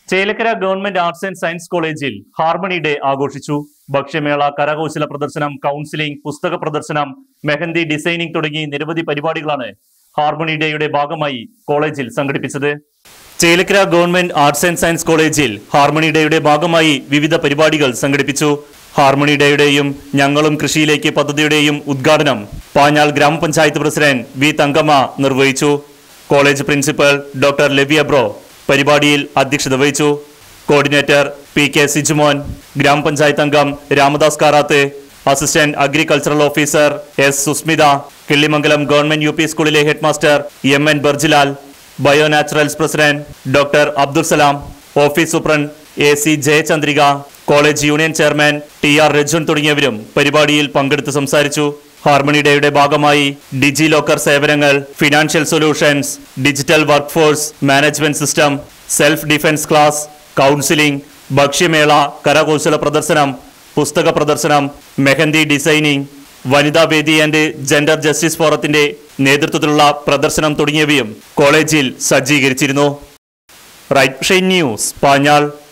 Chelakkara government arts and science കോളേജിൽ harmony day ആഘോഷിച്ചു ഭക്ഷ്യമേള കരകൗശല പ്രദർശനം കൗൺസിലിംഗ് പുസ്തക പ്രദർശനം മെഹന്തി ഡിസൈനിംഗ് തുടങ്ങി നിരവധി പരിപാടികളാണ് ഹാർമണി ഡേയുടെ ഭാഗമായി കോളേജിൽ സംഘടിപ്പിച്ചത് Chelakkara government arts and science കോളേജിൽ ഹാർമണി ഡേയുടെ ഭാഗമായി വിവിധ പരിപാടികൾ സംഘടിപ്പിച്ചു ഹാർമണി ഡേയുടെയും ഞങ്ങളും കൃഷിയിലേക്ക് പദ്ധതിയുടെയും ഉദ്ഘാടനം പാഞ്ഞാൾ ഗ്രാമപഞ്ചായത്ത് പ്രസിഡന്റ് വി തങ്കമ്മ നിർവഹിച്ചു college principal doctor Levi Abro പരിപാടിയിൽ അധ്യക്ഷത വഹിച്ചു കോർഡിനേറ്റർ പി കെ സിജുമോൻ ഗ്രാമപഞ്ചായത്ത് അംഗം Ramadas Karath assistant agricultural officer S Susmitha Killimangalam government U P സ്കൂളിലെ headmaster M N Barjilal bio naturals president doctor Abdul Salam office superintendent A C Jayachandrika college union chairman T R Rajun തുടങ്ങിയവരും പരിപാടിയിൽ പങ്കെടുത്ത് സംസാരിച്ചു ഹാർമണി ഡേയുടെ ഭാഗമായി ഡിജി ലോക്കർ സേവനങ്ങൾ financial solutions digital workforce management system self defence class counselling ഭക്ഷ്യമേള കരകൗശല പ്രദർശനം പുസ്തക പ്രദർശനം മെഹന്തി ഡിസൈനിംഗ് വനിതാ വേദി ആൻഡ് ജെൻഡർ ജസ്റ്റിസ് ഫോറത്തിന്റെ നേതൃത്വത്തിലുള്ള പ്രദർശനം തുടങ്ങിയവയും കോളേജിൽ സജ്ജീകരിച്ചിരുന്നു റൈറ്റ് ന്യൂസ് പാഞ്ഞാൾ